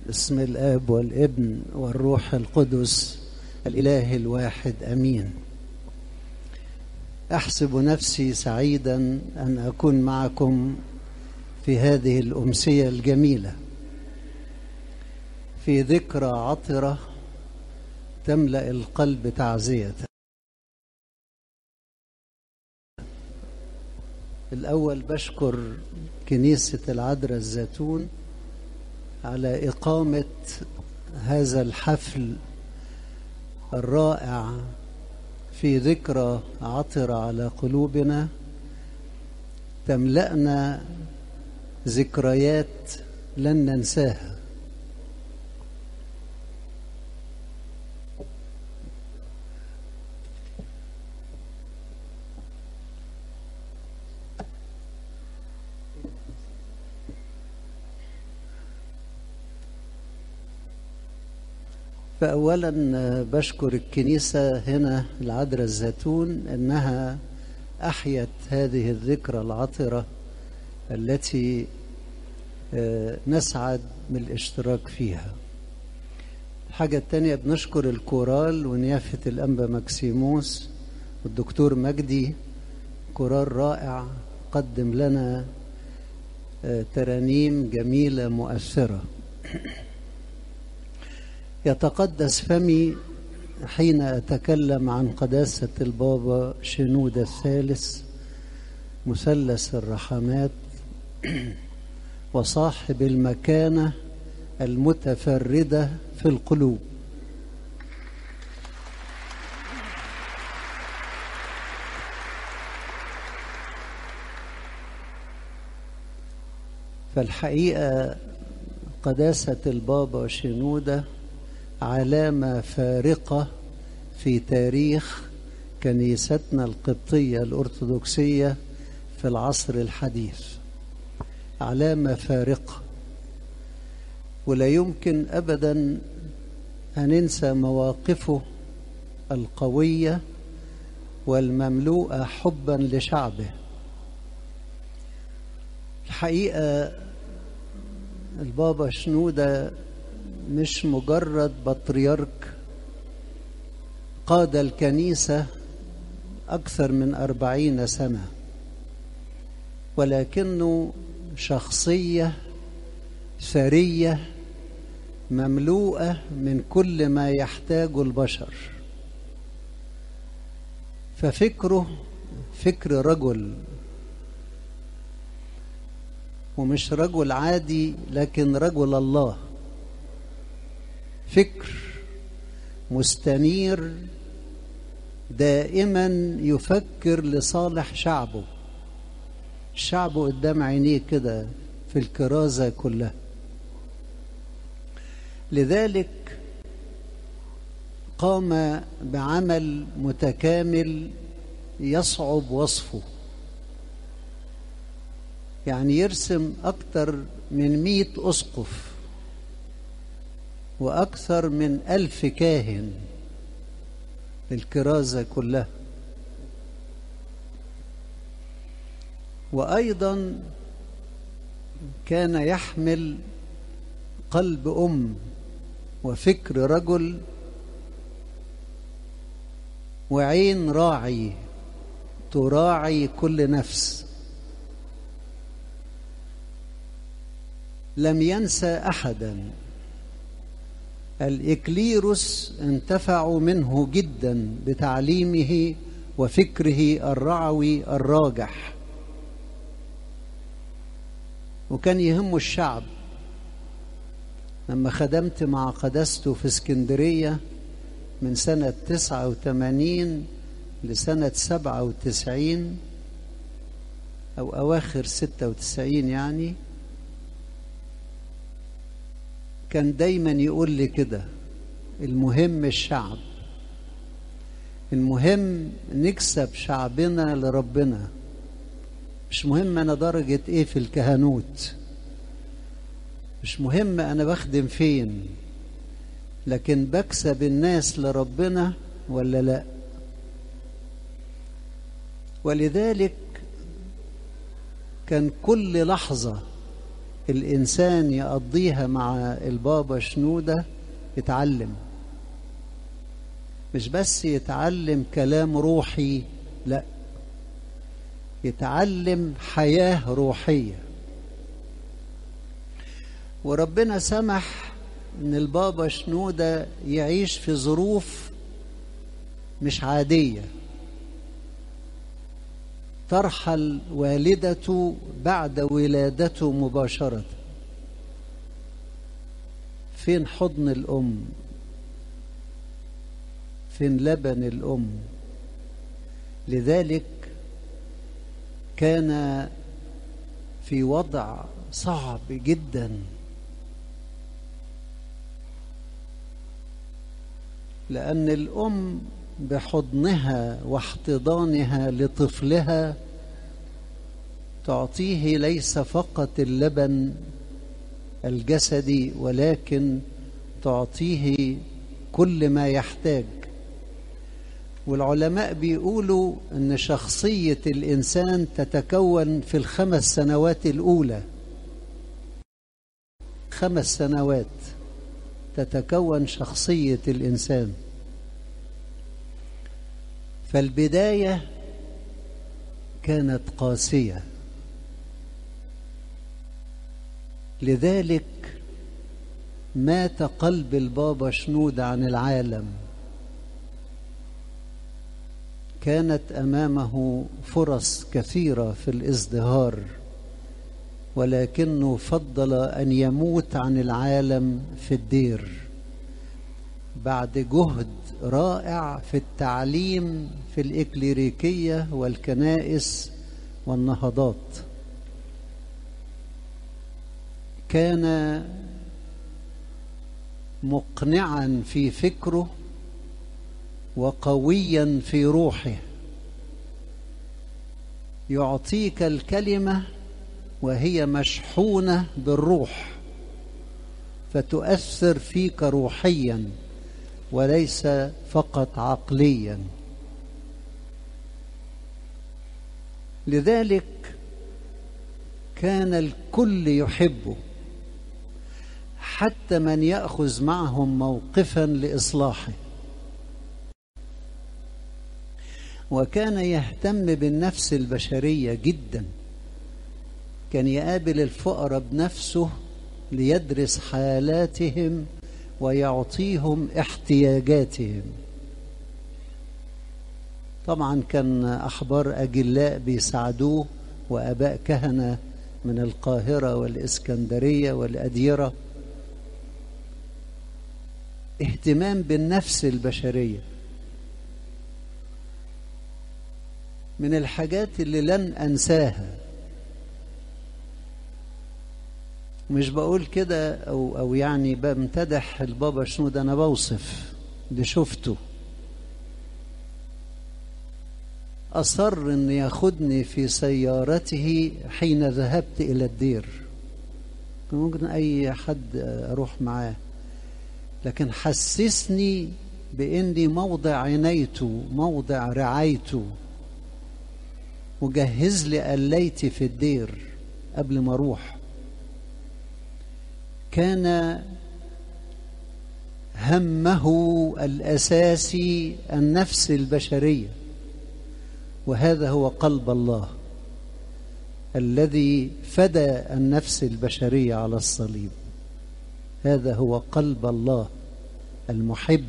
باسم الاب والابن والروح القدس الاله الواحد امين احسب نفسي سعيدا ان اكون معكم في هذه الامسيه الجميله في ذكرى عطره تملا القلب تعزيه الاول بشكر كنيسه العذراء الزيتون على اقامه هذا الحفل الرائع في ذكرى عطره على قلوبنا تملانا ذكريات لن ننساها فأولا بشكر الكنيسة هنا العذراء الزيتون أنها أحيت هذه الذكرى العطرة التي نسعد بالاشتراك فيها الحاجة التانية بنشكر الكورال ونيافة الأنبا مكسيموس والدكتور مجدي كورال رائع قدم لنا ترانيم جميلة مؤثرة يتقدس فمي حين أتكلم عن قداسة البابا شنودة الثالث مثلث الرحمات وصاحب المكانة المتفردة في القلوب فالحقيقة قداسة البابا شنودة علامة فارقة في تاريخ كنيستنا القبطية الأرثوذكسية في العصر الحديث علامة فارقة ولا يمكن أبدا أن ننسى مواقفه القوية والمملوءة حبا لشعبه الحقيقة البابا شنودة مش مجرد بطريرك قاد الكنيسة أكثر من أربعين سنة ولكنه شخصية ثرية مملوءة من كل ما يحتاجه البشر ففكره فكر رجل ومش رجل عادي لكن رجل الله فكر مستنير دائما يفكر لصالح شعبه الشعب قدام عينيه كده في الكرازة كلها لذلك قام بعمل متكامل يصعب وصفه يعني يرسم أكثر من مئة أسقف وأكثر من ألف كاهن الكرازة كلها وأيضا كان يحمل قلب أم وفكر رجل وعين راعي تراعي كل نفس لم ينسى أحدا الإكليروس انتفعوا منه جدا بتعليمه وفكره الرعوي الراجح وكان يهمه الشعب لما خدمت مع قداسته في اسكندرية من سنة تسعة وثمانين لسنة سبعة وتسعين أو أواخر ستة وتسعين يعني كان دايما يقول لي كده المهم الشعب المهم نكسب شعبنا لربنا مش مهم انا درجة ايه في الكهنوت مش مهم انا بخدم فين لكن بكسب الناس لربنا ولا لا ولذلك كان كل لحظة الإنسان يقضيها مع البابا شنودة يتعلم مش بس يتعلم كلام روحي لا يتعلم حياة روحية وربنا سمح ان البابا شنودة يعيش في ظروف مش عادية ترحل والدته بعد ولادته مباشرة فين حضن الأم فين لبن الأم لذلك كان في وضع صعب جدا لأن الأم بحضنها واحتضانها لطفلها تعطيه ليس فقط اللبن الجسدي ولكن تعطيه كل ما يحتاج والعلماء بيقولوا ان شخصيه الانسان تتكون في الخمس سنوات الاولى خمس سنوات تتكون شخصيه الانسان فالبدايه كانت قاسيه لذلك مات قلب البابا شنود عن العالم كانت امامه فرص كثيره في الازدهار ولكنه فضل ان يموت عن العالم في الدير بعد جهد رائع في التعليم في الاكليريكيه والكنائس والنهضات كان مقنعا في فكره وقويا في روحه يعطيك الكلمه وهي مشحونه بالروح فتؤثر فيك روحيا وليس فقط عقليا لذلك كان الكل يحبه حتى من ياخذ معهم موقفا لاصلاحه وكان يهتم بالنفس البشريه جدا كان يقابل الفقراء بنفسه ليدرس حالاتهم ويعطيهم احتياجاتهم طبعا كان احبار اجلاء بيساعدوه واباء كهنه من القاهره والاسكندريه والاديره اهتمام بالنفس البشريه من الحاجات اللي لن انساها مش بقول كده او او يعني بمتدح البابا شنود انا بوصف اللي شفته اصر ان ياخدني في سيارته حين ذهبت الى الدير ممكن اي حد اروح معاه لكن حسسني باني موضع عنايته موضع رعايته وجهز لي قليتي في الدير قبل ما اروح كان همه الاساسي النفس البشريه وهذا هو قلب الله الذي فدى النفس البشريه على الصليب هذا هو قلب الله المحب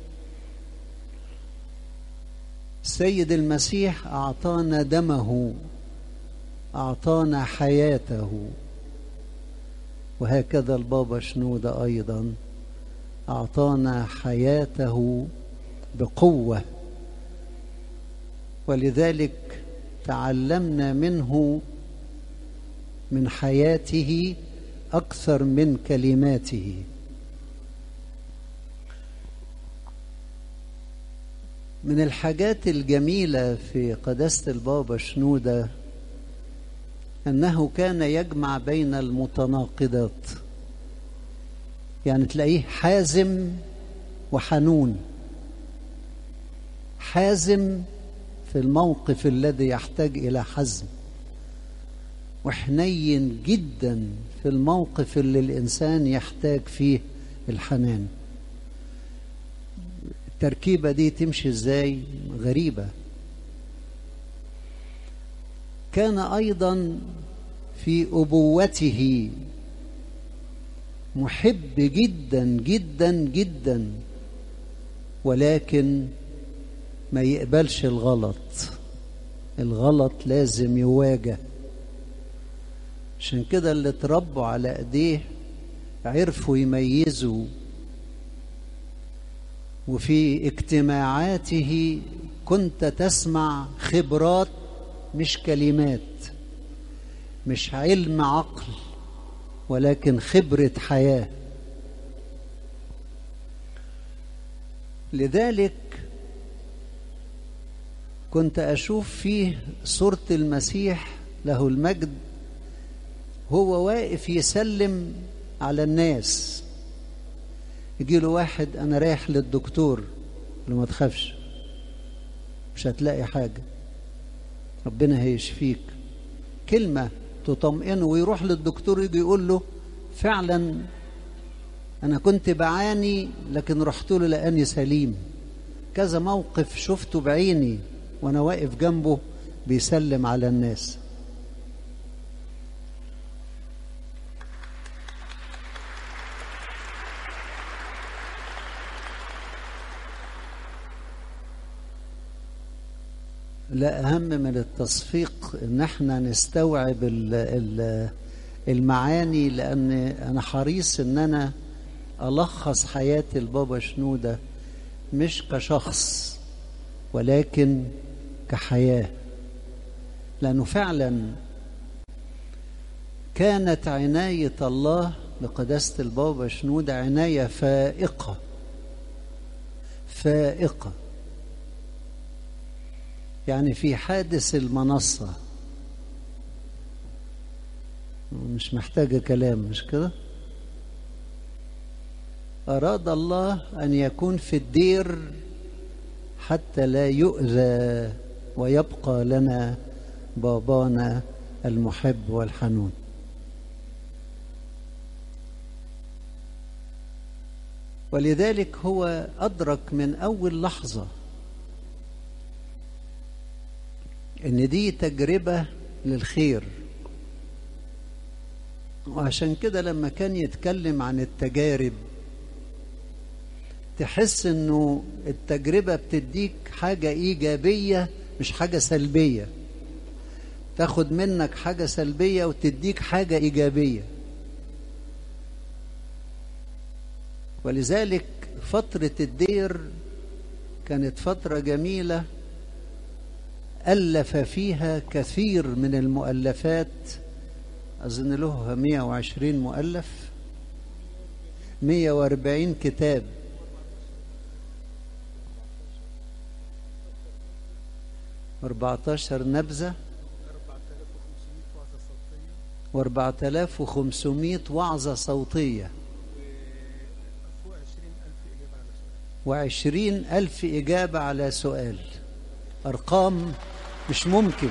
السيد المسيح اعطانا دمه اعطانا حياته وهكذا البابا شنودة أيضا أعطانا حياته بقوة ولذلك تعلمنا منه من حياته أكثر من كلماته من الحاجات الجميلة في قداسة البابا شنودة أنه كان يجمع بين المتناقضات يعني تلاقيه حازم وحنون حازم في الموقف الذي يحتاج إلى حزم وحنين جدا في الموقف اللي الإنسان يحتاج فيه الحنان التركيبة دي تمشي ازاي غريبة كان أيضا في أبوته محب جدا جدا جدا ولكن ما يقبلش الغلط الغلط لازم يواجه عشان كده اللي اتربوا على ايديه عرفوا يميزوا وفي اجتماعاته كنت تسمع خبرات مش كلمات مش علم عقل ولكن خبرة حياة لذلك كنت أشوف فيه صورة المسيح له المجد هو واقف يسلم على الناس يجي له واحد أنا رايح للدكتور اللي ما تخافش مش هتلاقي حاجة ربنا هيشفيك كلمة تطمئنه ويروح للدكتور يجي يقول له فعلا أنا كنت بعاني لكن رحت له لقاني سليم كذا موقف شفته بعيني وأنا واقف جنبه بيسلم على الناس لا أهم من التصفيق إن احنا نستوعب ال ال المعاني لأن أنا حريص إن أنا ألخص حياة البابا شنودة مش كشخص ولكن كحياة لأنه فعلا كانت عناية الله بقداسة البابا شنودة عناية فائقة فائقة يعني في حادث المنصة مش محتاجة كلام مش كده أراد الله أن يكون في الدير حتى لا يؤذى ويبقى لنا بابانا المحب والحنون ولذلك هو أدرك من أول لحظة ان دي تجربة للخير وعشان كده لما كان يتكلم عن التجارب تحس انه التجربة بتديك حاجة ايجابية مش حاجة سلبية تاخد منك حاجة سلبية وتديك حاجة ايجابية ولذلك فترة الدير كانت فترة جميلة ألف فيها كثير من المؤلفات أظن له 120 مؤلف 140 كتاب و14 نبذة و4500 وعظة صوتية وعشرين ألف إجابة على سؤال أرقام مش ممكن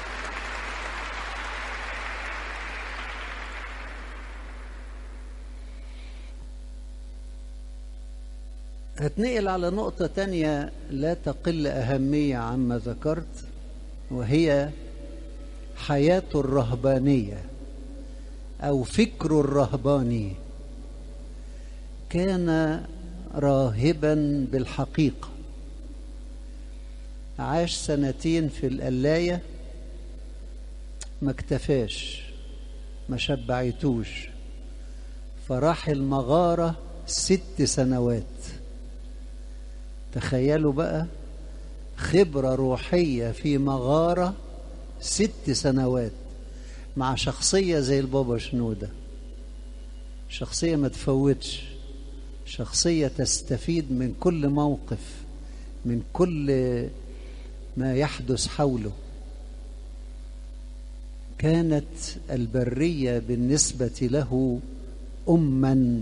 هتنقل على نقطة تانية لا تقل أهمية عما ذكرت وهي حياته الرهبانية أو فكره الرهباني كان راهبا بالحقيقة عاش سنتين في القلاية ما اكتفاش ما شبعتوش فراح المغارة ست سنوات تخيلوا بقى خبرة روحية في مغارة ست سنوات مع شخصية زي البابا شنودة شخصية ما تفوتش شخصية تستفيد من كل موقف من كل ما يحدث حوله كانت البرية بالنسبة له أما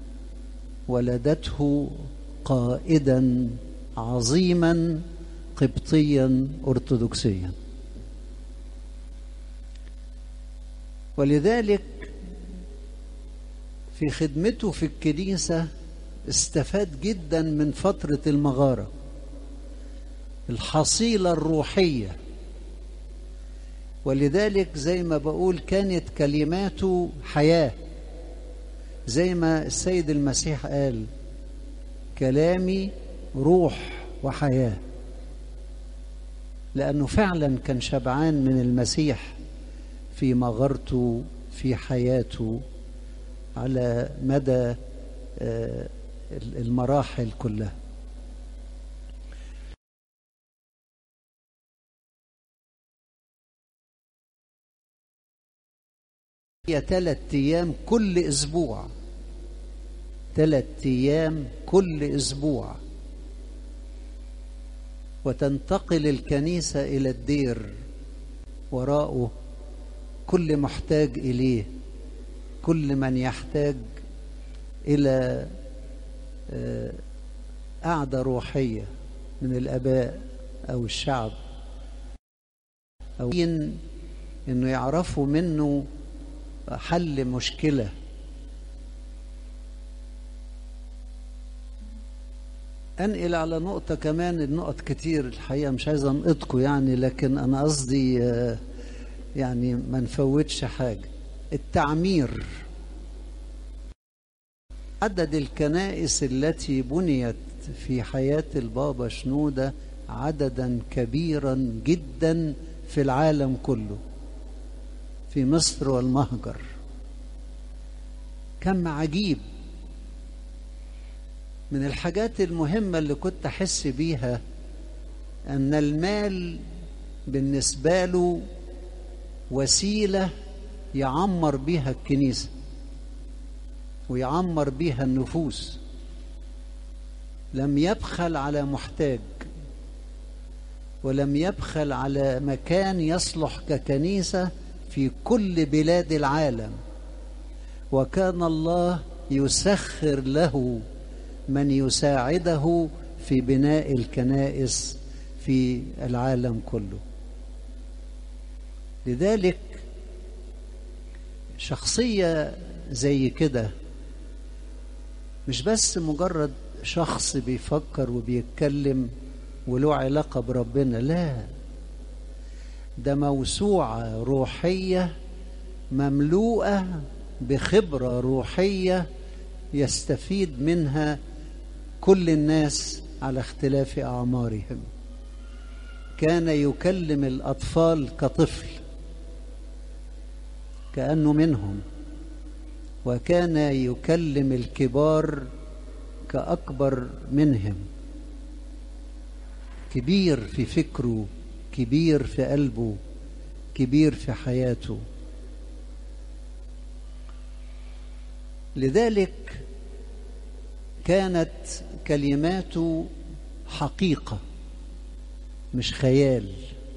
ولدته قائدا عظيما قبطيا أرثوذكسيا ولذلك في خدمته في الكنيسة استفاد جدا من فترة المغارة الحصيلة الروحية ولذلك زي ما بقول كانت كلماته حياة زي ما السيد المسيح قال كلامي روح وحياة لأنه فعلا كان شبعان من المسيح في مغارته في حياته على مدى المراحل كلها هي ثلاث أيام كل أسبوع ثلاث أيام كل أسبوع وتنتقل الكنيسة إلى الدير وراءه كل محتاج إليه كل من يحتاج إلى قعدة روحية من الآباء أو الشعب أو إنه يعرفوا منه حل مشكلة أنقل على نقطة كمان النقط كتير الحقيقة مش عايز أنقطكم يعني لكن أنا قصدي يعني ما نفوتش حاجة التعمير عدد الكنائس التي بنيت في حياة البابا شنودة عددا كبيرا جدا في العالم كله في مصر والمهجر كم عجيب من الحاجات المهمة اللي كنت أحس بيها أن المال بالنسبة له وسيلة يعمر بيها الكنيسة ويعمر بيها النفوس لم يبخل على محتاج ولم يبخل على مكان يصلح ككنيسة في كل بلاد العالم وكان الله يسخر له من يساعده في بناء الكنائس في العالم كله لذلك شخصية زي كده مش بس مجرد شخص بيفكر وبيتكلم وله علاقة بربنا لا ده موسوعة روحية مملوءة بخبرة روحية يستفيد منها كل الناس على اختلاف أعمارهم كان يكلم الأطفال كطفل كأنه منهم وكان يكلم الكبار كأكبر منهم كبير في فكره كبير في قلبه كبير في حياته لذلك كانت كلماته حقيقة مش خيال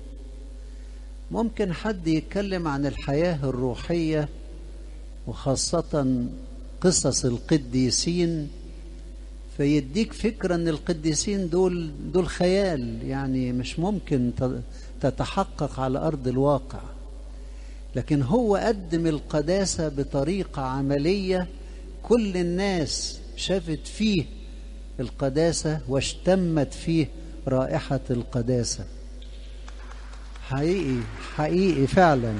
ممكن حد يتكلم عن الحياة الروحية وخاصة قصص القديسين فيديك فكرة ان القديسين دول دول خيال يعني مش ممكن تتحقق على ارض الواقع لكن هو قدم القداسة بطريقة عملية كل الناس شافت فيه القداسة واشتمت فيه رائحة القداسة حقيقي حقيقي فعلا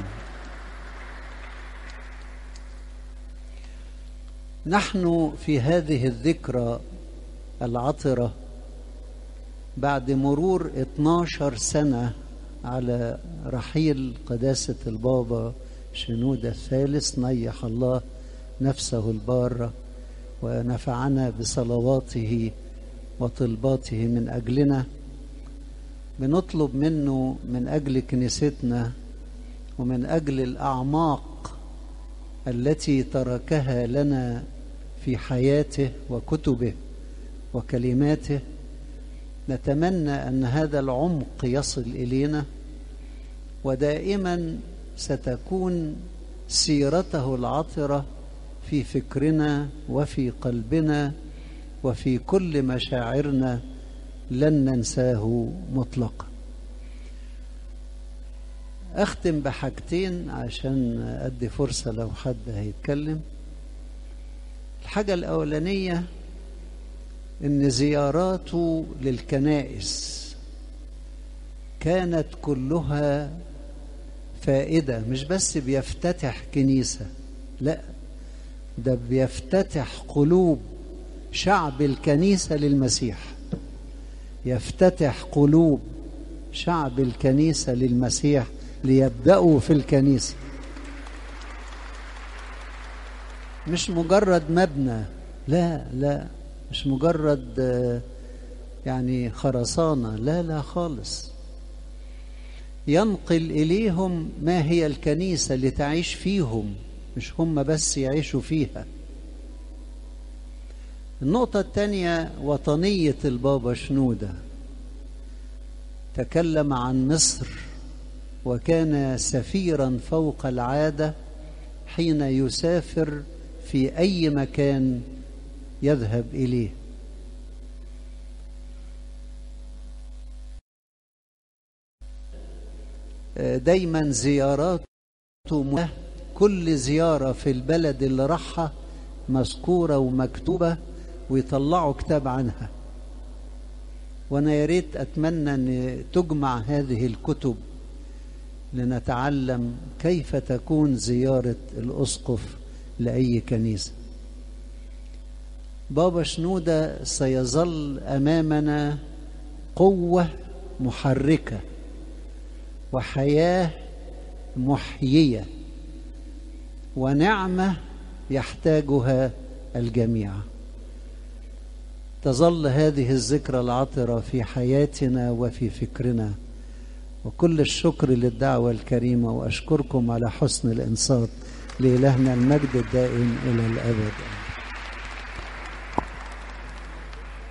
نحن في هذه الذكرى العطرة بعد مرور 12 سنة على رحيل قداسة البابا شنودة الثالث نيح الله نفسه البارة ونفعنا بصلواته وطلباته من أجلنا بنطلب منه من أجل كنيستنا ومن أجل الأعماق التي تركها لنا في حياته وكتبه وكلماته نتمنى أن هذا العمق يصل إلينا ودائما ستكون سيرته العطرة في فكرنا وفي قلبنا وفي كل مشاعرنا لن ننساه مطلقا أختم بحاجتين عشان أدي فرصة لو حد هيتكلم الحاجة الأولانية إن زياراته للكنائس كانت كلها فائدة مش بس بيفتتح كنيسة لا ده بيفتتح قلوب شعب الكنيسة للمسيح يفتتح قلوب شعب الكنيسة للمسيح ليبدأوا في الكنيسة مش مجرد مبنى لا لا مش مجرد يعني خرسانة لا لا خالص ينقل إليهم ما هي الكنيسة لتعيش فيهم مش هم بس يعيشوا فيها النقطة الثانية وطنية البابا شنودة تكلم عن مصر وكان سفيرا فوق العادة حين يسافر في أي مكان يذهب إليه دايما زياراته كل زيارة في البلد اللي راحها مذكورة ومكتوبة ويطلعوا كتاب عنها وانا يا ريت اتمنى ان تجمع هذه الكتب لنتعلم كيف تكون زيارة الاسقف لاي كنيسة بابا شنودة سيظل امامنا قوة محركة وحياة محيية ونعمة يحتاجها الجميع تظل هذه الذكرى العطرة في حياتنا وفي فكرنا وكل الشكر للدعوة الكريمة وأشكركم على حسن الإنصات لإلهنا المجد الدائم إلى الأبد